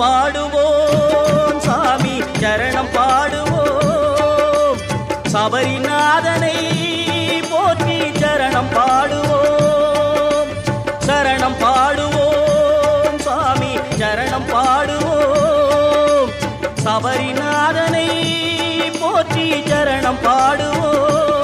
பாடுவோம் சாமி சரணம் பாடுவோம் சபரிநாதனை போற்றி சரணம் பாடுவோம் சரணம் பாடுவோம் சாமி சரணம் பாடுவோம் சபரிநாதனை போற்றி சரணம் பாடுவோம்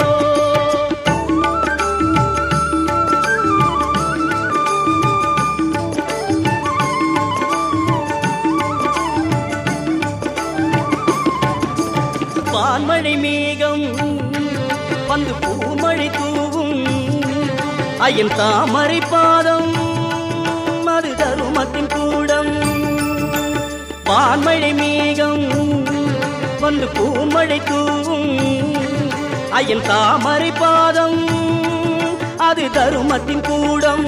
வான்மழை மேகம் வந்து பூமழை தூவும் அயன் தாமரை பாதம் அது தருமத்தின் கூடம் வான்மழை மேகம் வந்து பூமழை தூவும் அயன் தாமரை பாதம் அது தருமத்தின் கூடம்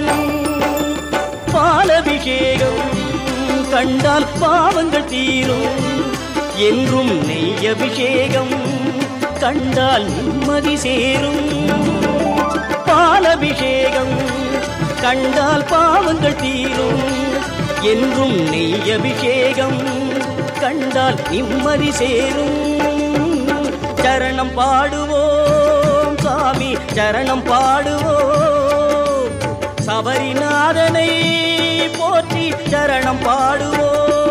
பாலபிஷேகம் கண்டால் பாவங்கள் தீரும் என்றும் நெய் அபிஷேகம் கண்டால் நிம்மதி சேரும் பாலபிஷேகம் கண்டால் பாவங்கள் தீரும் என்றும் நெய் அபிஷேகம் கண்டால் நிம்மதி சேரும் சரணம் பாடுவோம் சாமி சரணம் பாடுவோம் சபரிநாதனை போற்றி சரணம் பாடுவோம்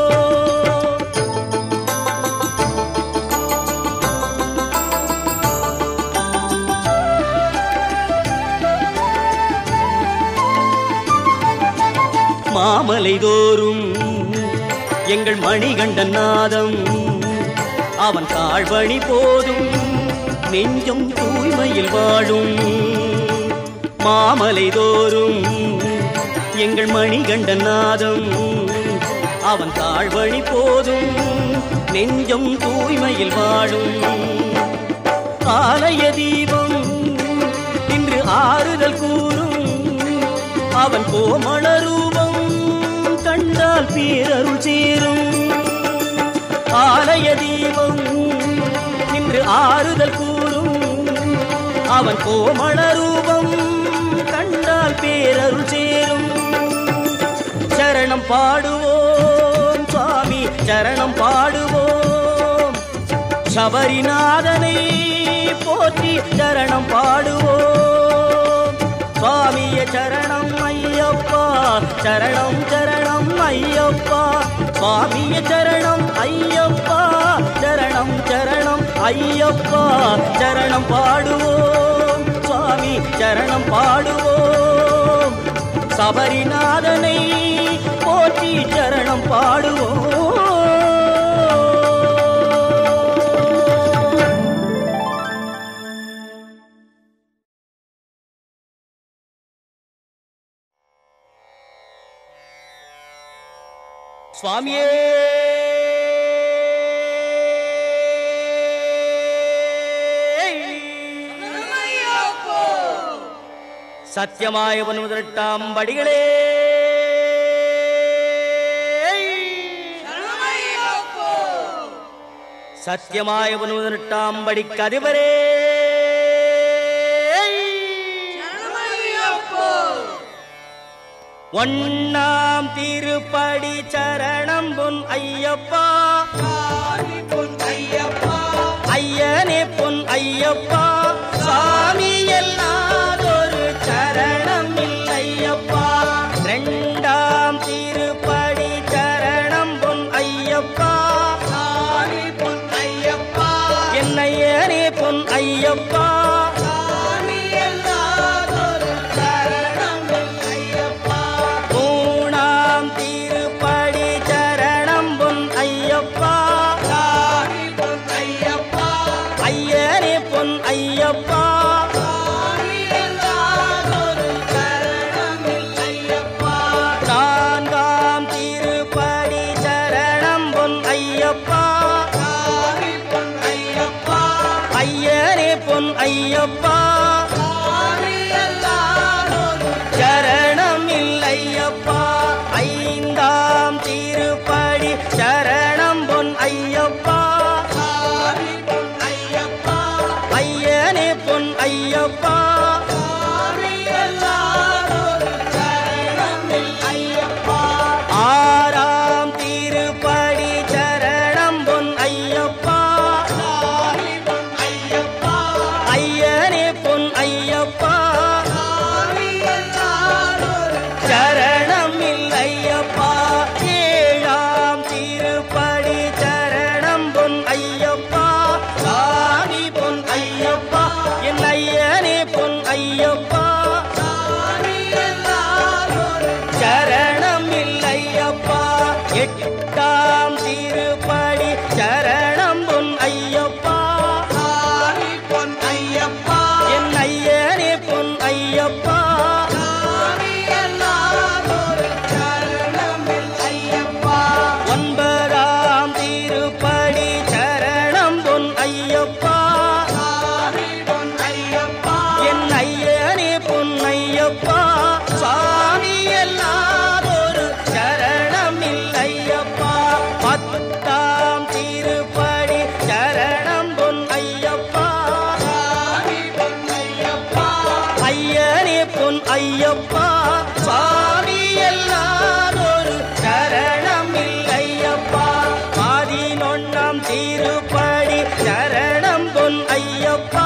மாமலை தோறும் எங்கள் மணிகண்டன் நாதம் அவன் தாழ்வழி போதும் நெஞ்சம் தூய்மையில் வாழும் மாமலை தோறும் எங்கள் மணிகண்டன் நாதம் அவன் தாழ்வழி போதும் நெஞ்சம் தூய்மையில் வாழும் ஆலய தீபம் இன்று ஆறுதல் கூறும் அவன் கோமள ரூபம் கண்டால் பேரருள் சேரும் ஆலய தீபம் இன்று ஆறுதல் கூறும் அவன் கோமள ரூபம் கண்டால் பேரருள் சேரும் சரணம் பாடுவோம் சுவாமி சரணம் பாடுவோம் சபரிநாதனை போற்றி சரணம் பாடுவோம் சுவாமிய சரணம் ஐயப்பா சரணம் சரணம் ஐயப்பா சுவாமிய சரணம் ஐயப்பா சரணம் சரணம் ஐயப்பா சரணம் பாடுவோம் சுவாமி சரணம் பாடுவோம் சபரிநாதனை போற்றி சரணம் பாடுவோம் சுவாமியே சத்தியமாய முதலிட்டாம் படிகளே சத்தியமாய முதலிட்டாம் படி கதிவரே ஒன்னாம் திருப்படி சரணம் பொன் ஐயப்பா ஐயனே பொன் ஐயப்பா சாமி எல்லாதொரு சரணம் இல்லையப்பா ரெண்டாம் திருப்படி சரணம் பொன் ஐயப்பா என்னையனே பொன் ஐயப்பா மூணாம் திருப்படி சரணம் பொன் ஐயப்பா ஐயனே பொன் ஐயப்பா நான்காம் திருப்படி சரணம் பொன் ஐயப்பா ஐயனே பொன் ஐயப்பா சரணம் இல்லையப்பா ஐந்தாம் திருப்படி சரணம் பொன் ஐயப்பா ஐயனே பொன் ஐயப்பா ஆறாம் திருப்படி எட்டாம் திருப்படி சரணம் பொன் ஐயப்பா சாமி பொன் ஐயப்பா என் ஐயனே பொன் ஐயப்பா சாமி எல்லாரோரு சரணமில் ஐயப்பா ஒன்பதாம் திருப்படி சரணம் பொன் ஐயப்பா சாமி பொன் ஐயப்பா என் ஐயனே பொன் ஐயப்பா சுவாமி எல்லாதொரு சரணம் இல்லையப்பா பத்தாம் திருப்படி சரணம் பொன் ஐயப்பா சாமி பொன் ஐயப்பா ஐயனே பொன் ஐயப்பா சுவாமி எல்லாதொரு சரணம் இல்லையப்பா பதினொன்னாம் திருப்படி சரணம் பொன் ஐயப்பா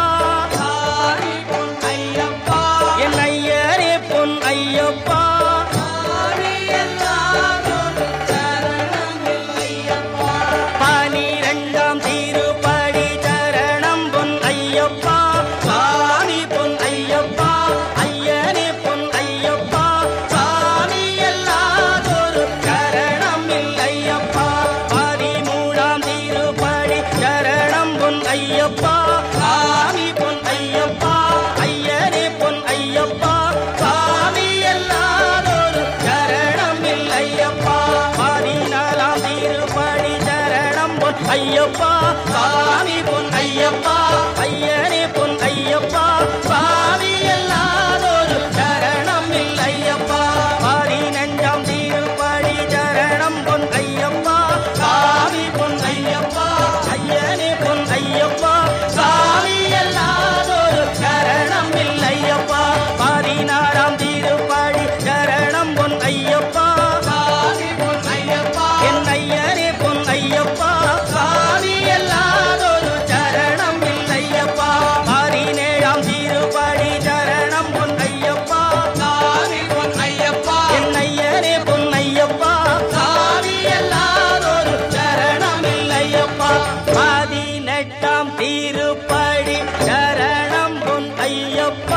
சாமி பொன் ஐயப்பா என் ஐயனே பொன் ஐயப்பா சாமி எல்லாரோரு சரணமில் ஐயப்பா பனிரெண்டாம் திருப்படி சரணம் பொன் ஐயப்பா சாமி பொன் ஐயப்பா ஐயனே பொன் ஐயப்பா சாமி எல்லாதொரு சரணம் இல்லையப்பா பதிமூணாம் திருப்படி சரணம் பொன் ஐயப்பா சாமி பொன் ஐயப்பா ஐயனே பொன் ஐயப்பா சாமி எல்லாதொரு சரணம் இல்லையப்பா பதினாலாம் திருப்படி சரணம் பொன் ஐயப்பா சாமி பொன் ஐயப்பா ஐயனே பொன் ஐயப்பா சாமி எல்லாதொரு சரணம் இல்லையப்பா பதினஞ்சாம் திருப்படி சரணம் பொன் ஐயப்பா சாமி பொன் ஐயப்பா ஐயனே பொன் ஐயப்பா சாமி எல்லாதொரு சரணம் இல்லையப்பா பதினாறாம் திருப்படி சரணம் பொன் ஐயப்பா சாமி பொன் ஐயப்பா என் ஐயனே பொன் ஐயப்பா சாமி எல்லாதொரு சரணம் இல்லையப்பா பதினேழாம் திருப்படி சரணம் பொன் ஐயப்பா சாமி பொன் ஐயப்பா என் ஐயனே பொன் ஐயப்பா சாமி எல்லாதொரு சரணம் இல்லையப்பா பதினெட்டாம் திருப்படி சரணம் பொன் ஐயப்பா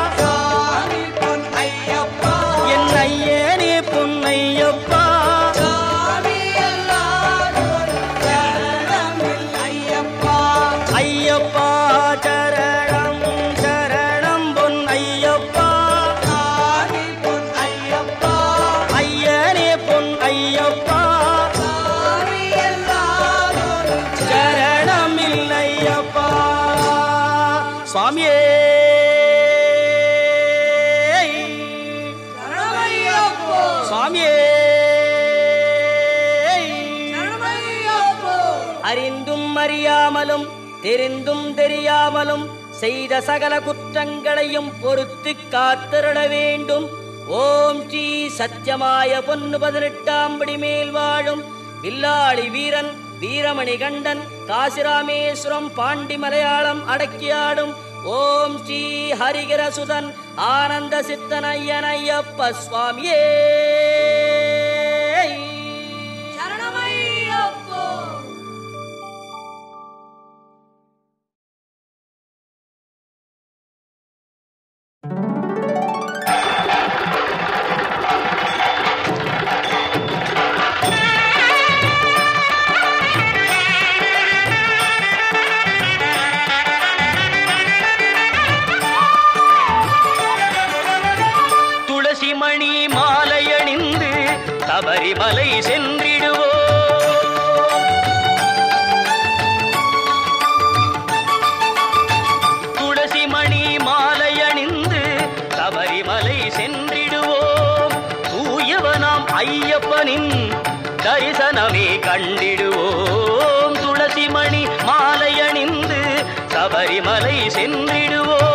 சாமி பொன் ஐயப்பா என் ஐயனே பொன் ஐயப்பா சாமி எல்லாரோரு சரணமில் ஐயப்பா ஐயப்பா சரணம் சரணம் பொன் ஐயப்பா சாமி பொன் ஐயப்பா ஐயனே பொன் ஐயப்பா சாமி எல்லாரோரு சரணம் இல்லையப்பா சுவாமியே சரணமையப்போ சுவாமியே சரணமையப்போ அறிந்தும் அறியாமலும் தெரிந்தும் தெரியாமலும் செய்த சகல குற்றங்களையும் பொறுத்து காத்திருட வேண்டும் ஓம் ஸ்ரீ சத்தியமாய பொன்னு பதினெட்டாம் படி மேல் வாழும் வில்லாளி வீரன் வீரமணி கண்டன் காசிராமேஸ்வரம் பாண்டி மலையாளம் அடக்கியாடும் ஓம் ஸ்ரீ ஹரிகரசுதன் ஆனந்த சித்தன் ஐயன் ஐயப்ப சுவாமியே சரணமையப்போ துளசி மணி மாலையணிந்து சபரிமலை சென்றிடுவோ துளசி மணி மாலையணிந்து சபரிமலை சென்றிடுவோம் தூயவனாம் ஐயப்பனின் தரிசனமே கண்டிடுவோம் துளசி மணி மாலையணிந்து சபரிமலை சென்றிடுவோம்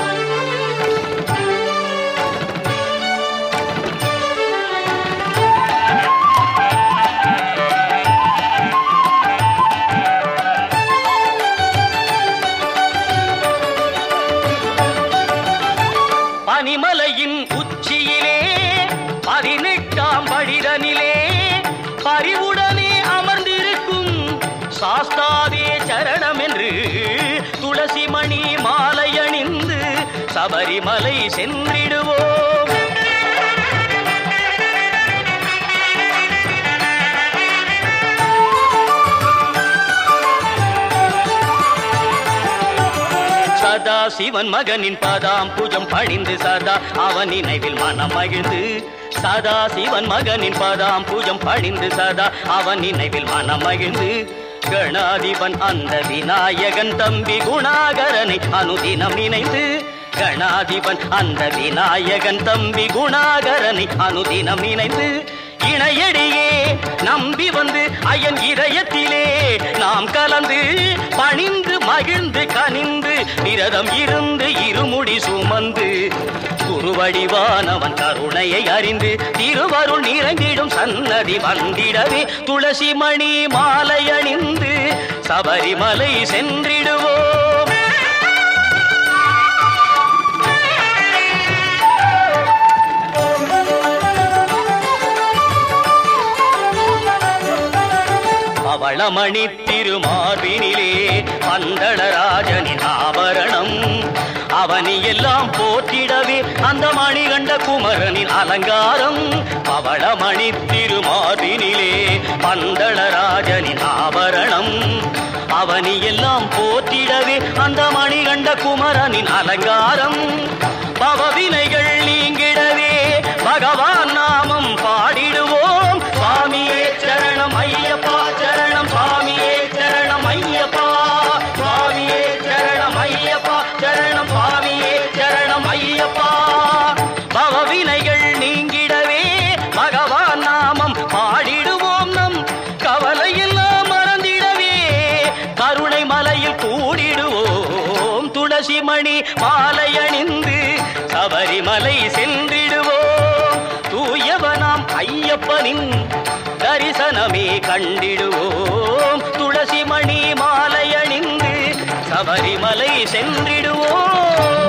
பனிமலையின் உச்சியிலே பதினெட்டாம் படிதனிலே பரிவுடனே அமர்ந்திருக்கும் சாஸ்தாவே சரணம் என்று துளசி மணி மாலை அணிந்து சபரிமலை சென்றிடுவோம் சிவன் மகனின் பதாம் புஜம் பணிந்து சதா அவன் நினைவில் மனம் மகிழ்ந்து சதா சிவன் மகனின் பதாம் புஜம் பணிந்து சதா அவன் நினைவில் மனம் மகிழ்ந்து கணாதிபன் அந்த விநாயகன் தம்பி குணாகரனை அனுதினம் நினைந்து கணாதிபன் அந்த விநாயகன் தம்பி குணாகரனை அனுதினம் நினைந்து இணையடியே நம்பி வந்து ஐயன் இதயத்திலே நாம் கலந்து பணிந்து மகிழ்ந்து கனிந்து விரதம் இருந்து இருமுடி சுமந்து குருவடிவானவன் கருணையை அறிந்து திருவருள் நிறைந்திடும் சன்னதி வந்திடவே துளசி மணி மாலை அணிந்து சபரிமலை சென்றிடுவோம் பவளமணி திருமார்பினிலே பந்தளராஜனின் ஆபரணம் அவனி எல்லாம் போற்றிடவே அந்த மணிகண்ட குமரனின் அலங்காரம் பவளமணி திருமார்பினிலே பந்தளராஜனின் ஆபரணம் அவனி எல்லாம் போற்றிடவே அந்த மணிகண்ட குமரனின் அலங்காரம் பவவினைகள் நீங்கிடவே பகவான் நாமம் பாடிடுவோம் சுவாமியே சரணம் ஐயப்பா சரணம் சுவாமியே சரணம் ஐயப்பா சுவாமியே சரணம் ஐயப்பா சரணம் சுவாமியே சரணம் ஐயப்பா பவவினைகள் நீங்கிடவே பகவான் நாமம் பாடிடுவோம் நம் கவலையெல்லாம் மறந்திடவே கருணை மலையில் கூடிடுவோம் துளசி மணி மாலை அணிந்து சபரிமலை சென்றிடுவோம் தூயவனாம் ஐயப்பனின் தரிசனமே கண்டிடுவோம் துளசி மணி மாலை அணிந்து சபரிமலை சென்றிடுவோம்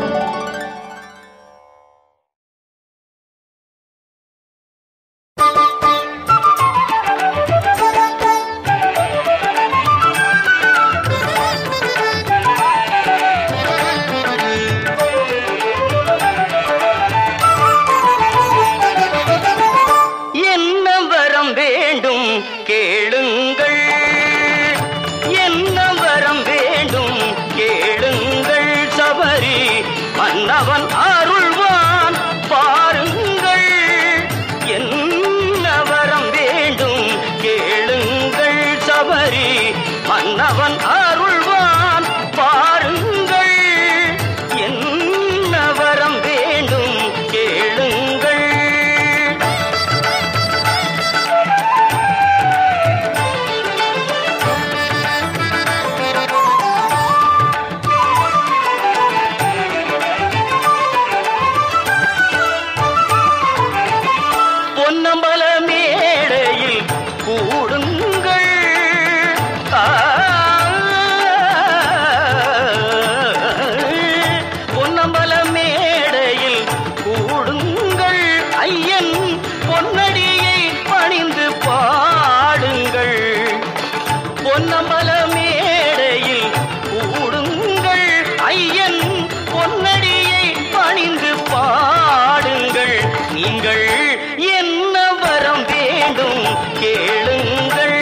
என்ன வரம் வேண்டும் கேளுங்கள் என்ன வரம் வேண்டும் கேளுங்கள் சபரி மன்னவன் அருள்வான் பாருங்கள் என்ன வரம் வேண்டும் கேளுங்கள் சபரி மன்னவன் அருள்வான் பாருங்கள் என்ன வரம் வேண்டும் கேளுங்கள் பொன்னம்பல மேடையில் கூடுங்கள் ஆ, பொன்னம்பல மேடையில் கூடுங்கள் ஐயன் பொன்னடியை பணிந்து பாடுங்கள் பொன்னம்பல மேடையில் கூடுங்கள் ஐயன் பொன்னடியை பணிந்து பாடுங்கள் நீங்கள் என்ன வரம் வேண்டும் கேளுங்கள்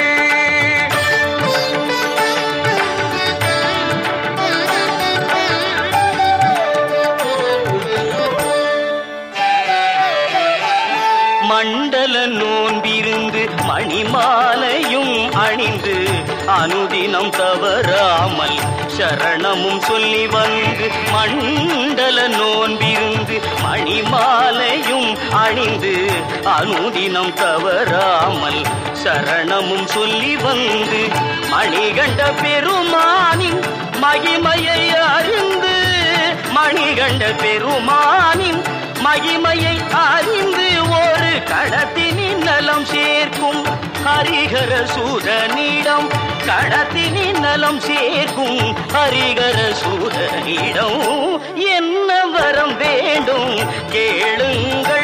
மண்டல நோன்பிருந்து மணிமாலையும் அணிந்து அனுதினம் தவறாமல் சரணமும் சொல்லி வந்து மண்டல நோன்பிருந்து மணிமாலையும் அணிந்து அனுதினம் தவறாமல் சரணமும் சொல்லி வந்து மணிகண்ட பெருமானின் மகிமையை அறிந்து மணிகண்ட பெருமானின் மகிமையை அறிந்து ஒரு கடத்தினின் நலம் சேர்க்கும் ஹரிகர சூதனிடம் கடத்தினின் நலம் சேர்க்கும் ஹரிகர சூதனிடம் என்ன வரம் வேண்டும் கேளுங்கள்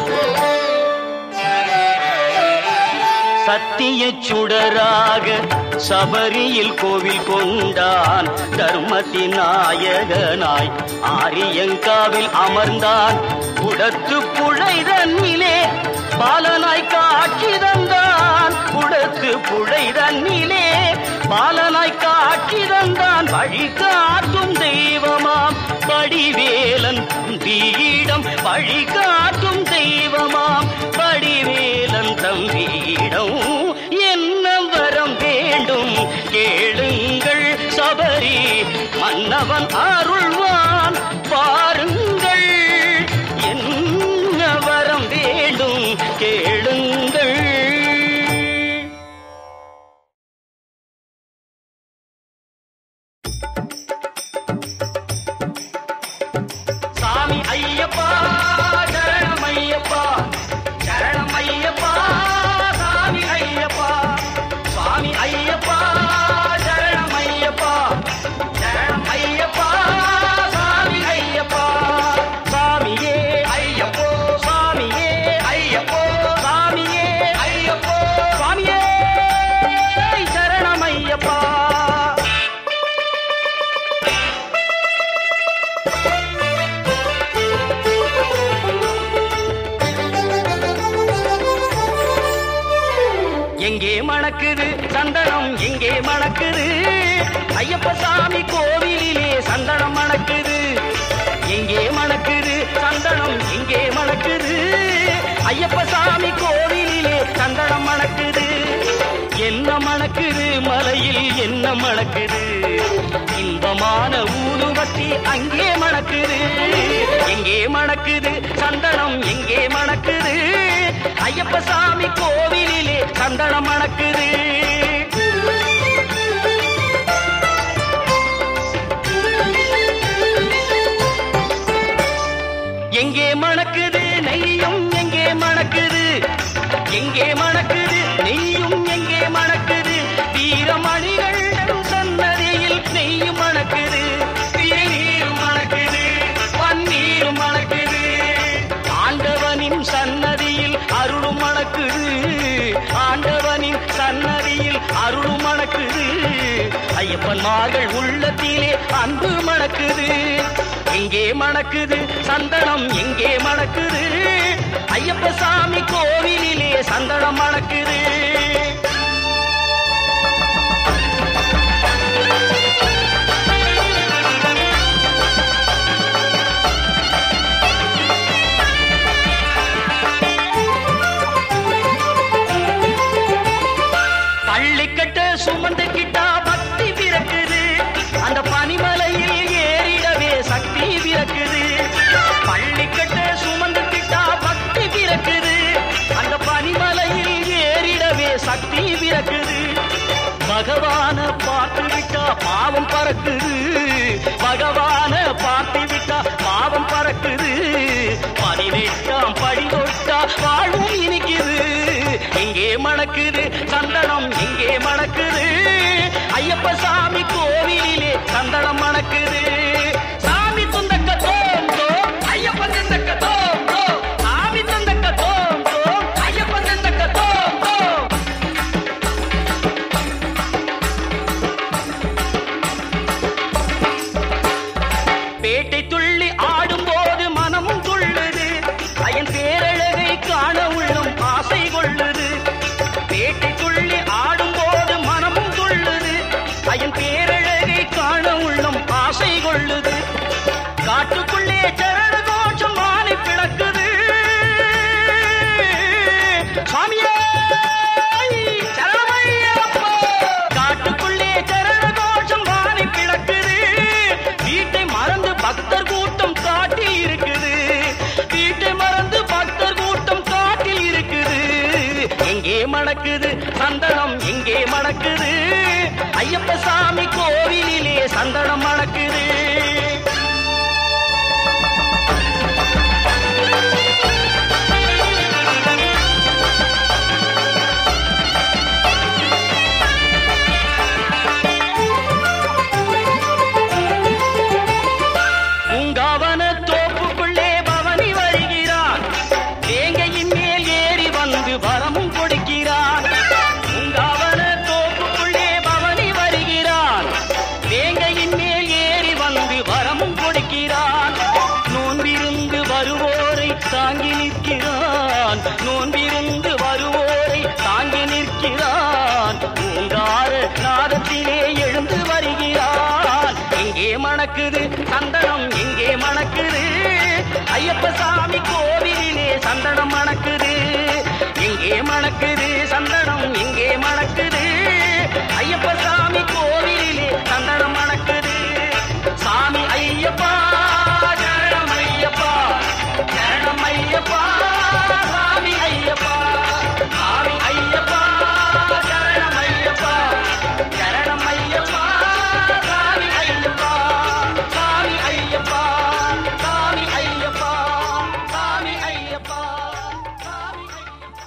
சத்திய சுடராக சபரியில் கோவில் கொண்டான் தர்மத்தின் நாயகனாய் ஆரியங்காவில் அமர்ந்தான் குடத்து புழை தன்னிலே பாலனாய் காட்சி தந்தான் குடத்து புழை தன்னிலே பாலனாய் காட்சி தந்தான் வழி காட்டும் தெய்வமாம் படிவேலன் தீயிடம் வழி காட்டும் தெய்வமாம் படிவேலன் தம்பியிடம் என்ன வரம் வேண்டும் கேளுங்கள் சபரி மன்னவன் அருள்வான் பாருங்கள் என்ன வரம் வேண்டும் கேளுங்கள் சாமி ஐயப்பா சரணம் ஐயப்பா சரணம் ஐயப்பா சாமி ஐயப்பா சுவாமி ஐயப்பா சரணம் ஐயப்பா சரணம் ஐயப்பா சாமி ஐயப்பா சாமியே ஐயப்போ சாமியே ஐயப்போ சாமியே ஐயப்போ சுவாமியே சரணம் ஐயப்பா எங்கே மணக்குது சந்தனம் எங்கே மணக்குது ஐயப்ப சாமி கோவிலிலே சந்தனம் மணக்குது எங்கே மணக்குது சந்தனம் எங்கே மணக்குது ஐயப்ப சாமி கோவிலிலே சந்தனம் மணக்குது என்ன மணக்குது மலையில் என்ன மணக்குது இன்பமான ஊதுபத்தி அங்கே மணக்குது எங்கே மணக்குது சந்தனம் எங்கே மணக்குது ஐயப்ப சாமி கோவிலிலே சந்தனம் மணக்குது எங்கே மணக்குது நெய்யும் எங்கே மணக்குது எங்கே மணக்குது நெய்யும் எங்கே மணக்குது வீரமணிகள் சன்னதியில் நெய்யும் மணக்குது திருநீரும் மணக்குது பன்னீரும் மணக்குது ஆண்டவனின் சன்னதியில் அருளும் மணக்குது ஆண்டவனின் சன்னதியில் அருளும் மணக்குது ஐயப்பன்மார்கள் உள்ளத்திலே அன்பு மணக்குது எங்கே மணக்குது சந்தனம் எங்கே மணக்குது ஐயப்ப சாமி கோவிலிலே சந்தனம் மணக்குது பள்ளிக்கட்ட சுமந்துக்கிட்டா பக்தி பிறக்குது அந்த பனிமலையில் ஏறிடவே சக்தி பிறக்குது பள்ளிக்கட்ட சுமந்துக்கிட்டா பக்தி பிறக்குது அந்த பனிமலையில் ஏறிடவே சக்தி பிறக்குது பகவான பார்த்து விட்டா பாவம் பறக்குது பகவான பார்த்து விட்டா பாவம் பறக்குது பதினெட்டாம் படி தொட்டா வாழ்வும் இனிக்குது எங்கே மணக்குது சந்தனம் எங்கே மணக்குது ஐயப்ப சாமி கோவிலிலே சந்தனம் மணக்குது சாமி துந்தக்க தோம் தோம் ஐயப்ப துந்தக்க தோம் தோம் சாமி துந்தக்க தோம் தோம் ஐயப்ப துந்தக்க தோம் தோம் பேட்டை துள்ளி ஆடும்போது மனமும் துள்ளுது அயன் பேரழகை காண உள்ளம் ஆசை கொள்ளுது பேட்டை துள்ளி ஆடும்போது மனமும் துள்ளுது அயன் பேரழகை காண உள்ளம் ஆசை கொள்ளுது காட்டுக்குள்ளே சரண கோஷம் மாறி பிளக்குது சுவாமியே சரணமையப்பா. காட்டுக்குள்ளே சரண கோஷம் வாரி கிடக்குது வீட்டை மறந்து பக்தர் கூட்டம் காட்டில் இருக்குது வீட்டை மறந்து பக்தர் கூட்டம் காட்டில் இருக்குது எங்கே மணக்குது சந்தனம் எங்கே மணக்குது ஐயப்ப சாமி கோவிலிலே சந்தனம் மணக்குது உங்கவன தோப்புக்குள்ளே பவனி வருகிறான் தேங்கையின் மேல் ஏறி வந்து வரமும் கொடுக்கிறான் உங்கவன தோப்புக்குள்ளே மணக்குது சந்தனம் எங்கே மணக்குது ஐயப்ப சாமி கோவிலிலே சந்தனம் மணக்குது எங்கே மணக்குது சந்தனம் எங்கே மணக்குது ஐயப்ப சாமி கோவிலிலே சந்தனம் மணக்குது சாமி ஐயப்பா சரணம் ஐயப்பா சரணம் ஐயப்பா சாமி ஐயப்பா சாமி ஐயப்பா சரணம் ஐயப்பா சரணம் ஐயப்பா சாமி ஐயப்பா சாமி ஐயப்பா சாமி ஐயப்பா சாமி ஐயப்பா சாமி ஐயப்பா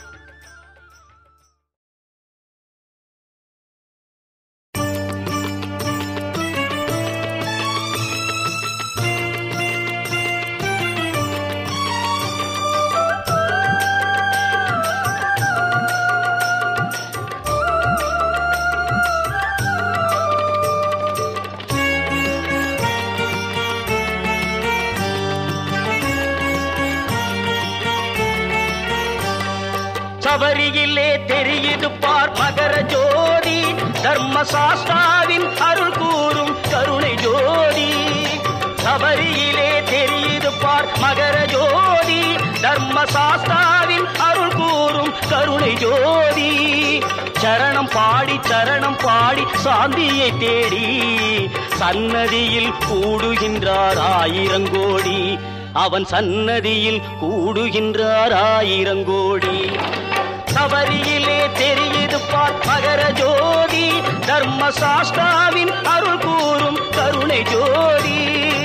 சபரியிலே தெரியுது பார் மகர ஜோதி தர்மசாஸ்தாவின் அருள் கூறும் கருணை ஜோதி சபரியிலே தெரியுது பார் மகர ஜோதி தர்மசாஸ்தாவின் அருள் கூறும் கருணை ஜோதி சரணம் பாடி சரணம் பாடி சாந்தியை தேடி சன்னதியில் கூடுகின்றார் ஆயிரங்கோடி அவன் சன்னதியில் கூடுகின்றார் ஆயிரங்கோடி சபரியிலே தெரியுது பார் மகர ஜோதி தர்மசாஸ்தாவின் அருள் கூறும் கருணை ஜோதி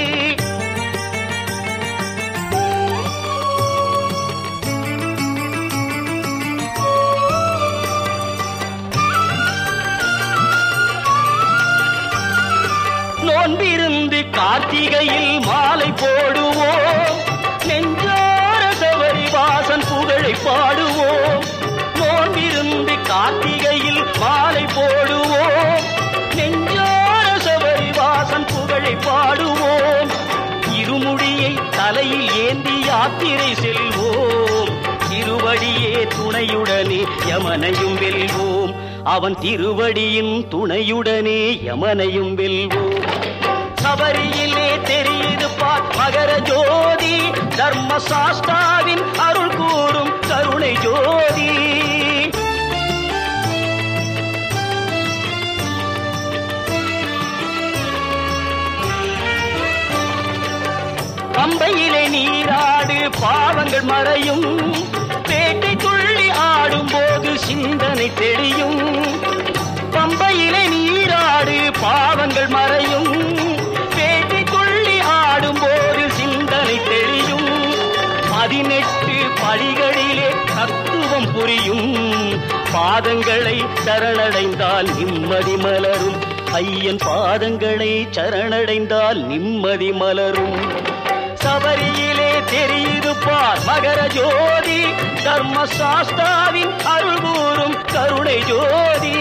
நோன்பிருந்து கார்த்திகையில் மாலை போடுவோம் நெஞ்சார சபரி வாசன் புகழை பாடுவோம் நோன்பிருந்து கார்த்திகையில் மாலை போடுவோம் நெஞ்சார சபரி வாசன் புகழை பாடுவோம் இருமுடியை தலையில் ஏந்தி யாத்திரை செல்வோம் திருவடியே துணையுடனே யமனையும் வெல்வோம் அவன் திருவடியின் துணையுடனே யமனையும் வெல்வோம் சபரியிலே தெரியுது பார் மகர ஜோதி தர்மசாஸ்தாவின் அருள் கூறும் கருணை ஜோதி பம்பையிலே நீராடு பாவங்கள் மறையும் பேட்டை துள்ளி ஆடும் போது சிந்தனை தெளியும் பம்பையிலே நீராடு பாவங்கள் மறையும் பேட்டை துள்ளி ஆடும் போது சிந்தனை தெளியும் பதினெட்டு படிகளிலே தத்துவம் புரியும் பாதங்களை சரணடைந்தால் நிம்மதி மலரும் ஐயன் பாதங்களை சரணடைந்தால் நிம்மதி மலரும் சபரியிலே தெரியுது பார் மகர ஜோதி தர்மசாஸ்தாவின் அருள் கூறும் கருணை ஜோதி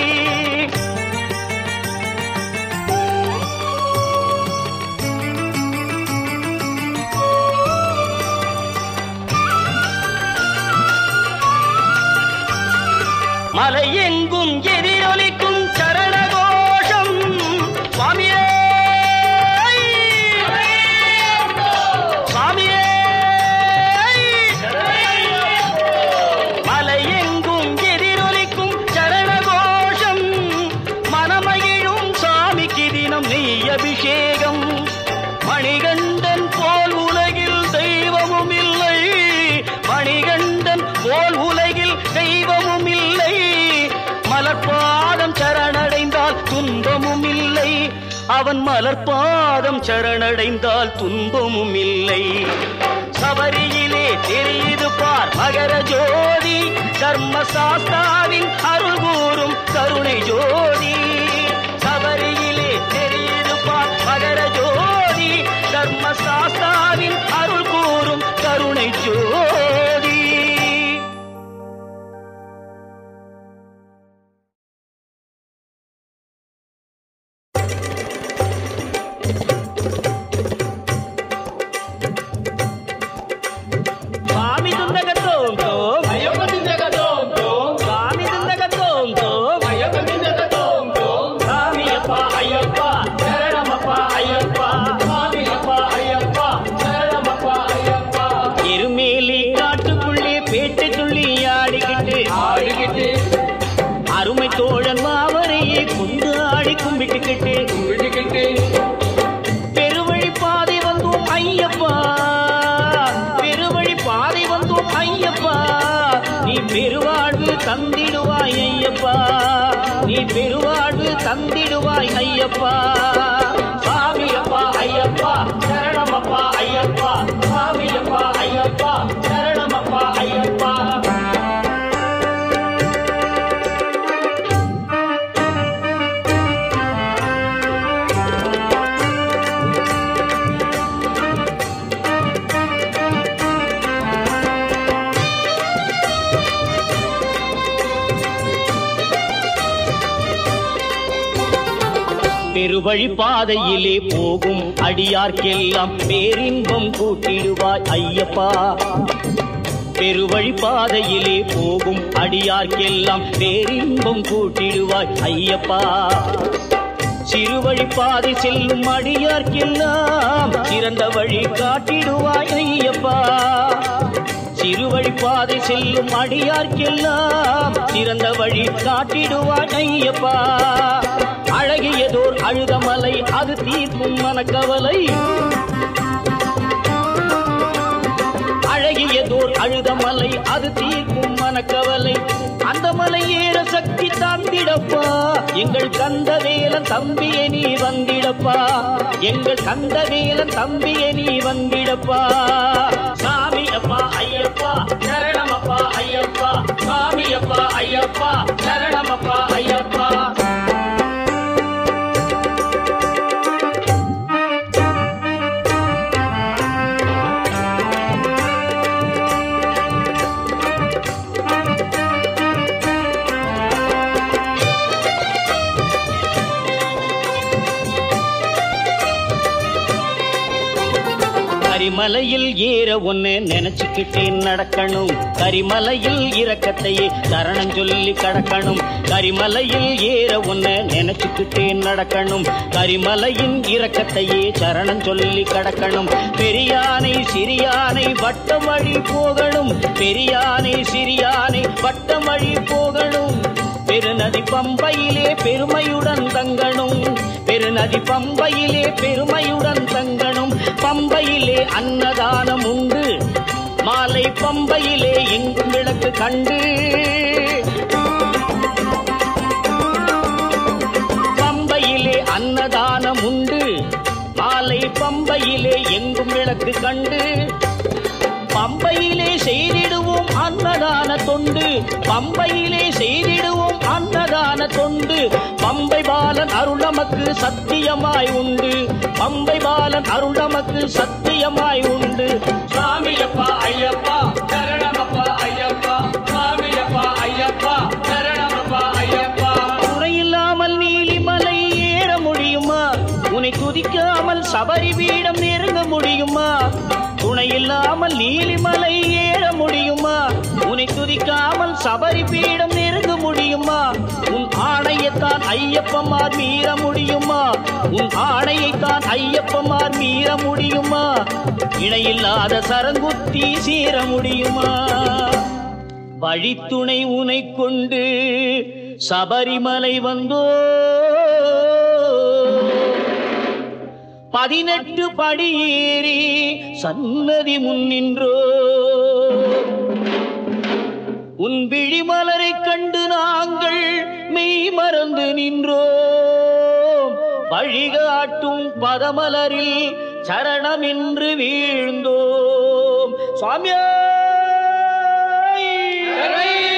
மலையெங்கும் எதிரொலிக்கும் சரண கோஷம் சுவாமியே சுவாமியே மலையெங்கும் எதிரொலிக்கும் சரண கோஷம் மனமகிழும் சாமிக்கு தினம் நெய் அபிஷேகம் மணிகண்டன் போல் உலகில் தெய்வமும் இல்லை மணிகண்டன் போல் உலகில் தெய்வமும் இல்லை மலர்பாதம் சரணடைந்தால் துன்பமும் இல்லை அவன் மலர்பாதம் சரணடைந்தால் துன்பமும் இல்லை சபரியிலே தெரியுது பார் மகர ஜோதி தர்மசாஸ்தாவின் அருள் கூறும் கருணை ஜோதி சபரியிலே தெரியுது பார் மகர ஜோதி தர்மசாஸ்தாவின் அருள் கூறும் கருணை ஜோதி சுவாமி துந்தகத்தோம் தோம் சுவாமி துந்தகத்தோம் தோம் சாமி அப்பா ஐயப்பா சரணமப்பா ஐயப்பா கும்பிட்டுக்கிட்டு கும்பிட்டுக்கிட்டு பெருவழி பாதை வந்தோம் ஐயப்பா பெருவழி பாதை வந்தோம் ஐயப்பா நீ பெருவாழ்வு தந்திடுவாய் ஐயப்பா நீ பெருவாழ்வு தந்திடுவாய் ஐயப்பா சாமி அப்பா ஐயப்பா சரணமப்பா ஐயப்பா சாமி அப்பா ஐயப்பா சரணமப்பா ஐயப்பா பெருவழி பாதையிலே போகும் அடியார்க்கெல்லாம் பேரின்பம் கூட்டிடுவாய் ஐயப்பா பெருவழி பாதையிலே போகும் அடியார்க்கெல்லாம் பேரின்பம் கூட்டிடுவாய் ஐயப்பா சிறுவழி பாதை செல்லும் அடியார்க்கெல்லாம் சிறந்த வழி காட்டிடுவாய் ஐயப்பா சிறுவழி பாதை செல்லும் அடியார்க்கெல்லாம் சிறந்த வழி காட்டிடுவாய் ஐயப்பா அழகியதோர் அழுதமலை அது தீர்க்கும் மனக்கவலை அழகியதோர் அழுதமலை அது தீர்க்கும் மனக்கவலை அந்த மலை ஏற சக்தி தந்திடப்பா எங்கள் கந்தவேலன் தம்பியை நீ வந்திடப்பா எங்கள் கந்தவேலன் தம்பியை நீ வந்திடப்பா சாமி அப்பா ஐயப்பா சரணமப்பா ஐயப்பா சாமி அப்பா ஐயப்பா சரணமப்பா ஐயப்பா கரிமலையில் ஏற ஒன்னு நினைச்சுக்கிட்டே நடக்கணும் கரிமலையில் இறக்கத்தையே சரணம் சொல்லி கடக்கணும் கரிமலையில் ஏற ஒன்னு நினைச்சுக்கிட்டே நடக்கணும் கரிமலையின் இறக்கத்தையே சரணம் சொல்லி கடக்கணும் பெரியானை சிறியானை வட்டம் வழி போகணும் பெரியானை சிறியானை வட்டம் வழி போகணும் பெருநதி பம்பையிலே பெருமையுடன் தங்கணும் பெருநதி பம்பையிலே பெருமையுடன் தங்கணும் பம்பையிலே அன்னதானம் உண்டு மாலை பம்பையிலே எங்கும் விளக்கு கண்டு பம்பையிலே அன்னதானம் உண்டு மாலை பம்பையிலே எங்கும் விளக்கு கண்டு பம்பையிலே செய்திடுவோம் அன்னதான தொண்டு பம்பையிலே செய்திடுவோம் அன்னதான தொண்டு பம்பை பாலன் அருள் நமக்கு சத்தியமாய் உண்டு பம்பை பாலன் அருள் நமக்கு சத்தியமாய் உண்டு சாமியப்பா ஐயப்பா சரணமப்பா ஐயப்பா சாமியப்பா ஐயப்பா சரணமப்பா ஐயப்பா குறையில்லாமல் நீலிமலை ஏற முடியுமா உன்னை துதிக்காமல் சபரி பீடம் நெருங்க முடியுமா துணை இல்லாமல் நீலிமலை ஏற முடியுமா உன்னை துதிக்காமல் சபரி பீடம் நெருங்க முடியுமா உன் ஆணையத்தான் ஐயப்பமார் மீற முடியுமா உன் ஆணையைத்தான் ஐயப்பமார் மீற முடியுமா இணையில்லாத சரங்குத்தி சீர முடியுமா வழித்துணை உனை கொண்டு சபரிமலை வந்தோ பதினெட்டு படி ஏறி சன்னதி முன்னின்றோ உன் விழிமலரைக் கண்டு நாங்கள் மெய் மறந்து நின்றோம் வழிகாட்டும் பதமலரில் சரணம் என்று வீழ்ந்தோம் சுவாமியே